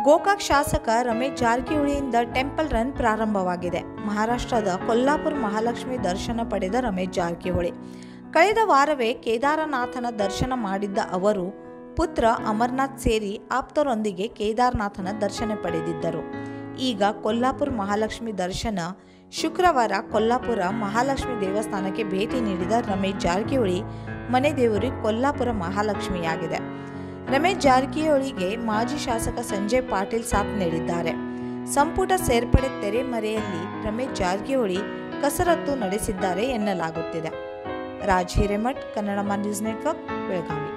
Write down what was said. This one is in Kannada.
ಗೋಕಾಕ್ ಶಾಸಕ ರಮೇಶ್ ಜಾರಕಿಹೊಳಿಯಿಂದ ಟೆಂಪಲ್ ರನ್ ಪ್ರಾರಂಭವಾಗಿದೆ ಮಹಾರಾಷ್ಟ್ರದ ಕೊಲ್ಲಾಪುರ ಮಹಾಲಕ್ಷ್ಮಿ ದರ್ಶನ ಪಡೆದ ರಮೇಶ್ ಜಾರಕಿಹೊಳಿ ಕಳೆದ ವಾರವೇ ಕೇದಾರನಾಥನ ದರ್ಶನ ಮಾಡಿದ್ದ ಅವರು ಪುತ್ರ ಅಮರ್ನಾಥ್ ಸೇರಿ ಆಪ್ತರೊಂದಿಗೆ ಕೇದಾರನಾಥನ ದರ್ಶನ ಪಡೆದಿದ್ದರು ಈಗ ಕೊಲ್ಲಾಪುರ ಮಹಾಲಕ್ಷ್ಮಿ ದರ್ಶನ ಶುಕ್ರವಾರ ಕೊಲ್ಲಾಪುರ ಮಹಾಲಕ್ಷ್ಮಿ ದೇವಸ್ಥಾನಕ್ಕೆ ಭೇಟಿ ನೀಡಿದ ರಮೇಶ್ ಜಾರಕಿಹೊಳಿ ಮನೆ ದೇವರು ಕೊಲ್ಲಾಪುರ ಮಹಾಲಕ್ಷ್ಮಿಯಾಗಿದೆ ರಮೇಶ್ ಜಾರಕಿಹೊಳಿಗೆ ಮಾಜಿ ಶಾಸಕ ಸಂಜಯ್ ಪಾಟೀಲ್ ಸಾಥ್ ನೀಡಿದ್ದಾರೆ ಸಂಪುಟ ಸೇರ್ಪಡೆ ತೆರೆಮರೆಯಲ್ಲಿ ರಮೇಶ್ ಜಾರಕಿಹೊಳಿ ಕಸರತ್ತು ನಡೆಸಿದ್ದಾರೆ ಎನ್ನಲಾಗುತ್ತಿದೆ ರಾಜ್ ಹಿರೇಮಠ್ ಕನ್ನಡ ನ್ಯೂಸ್ ನೆಟ್ವರ್ಕ್ ಬೆಳಗಾವಿ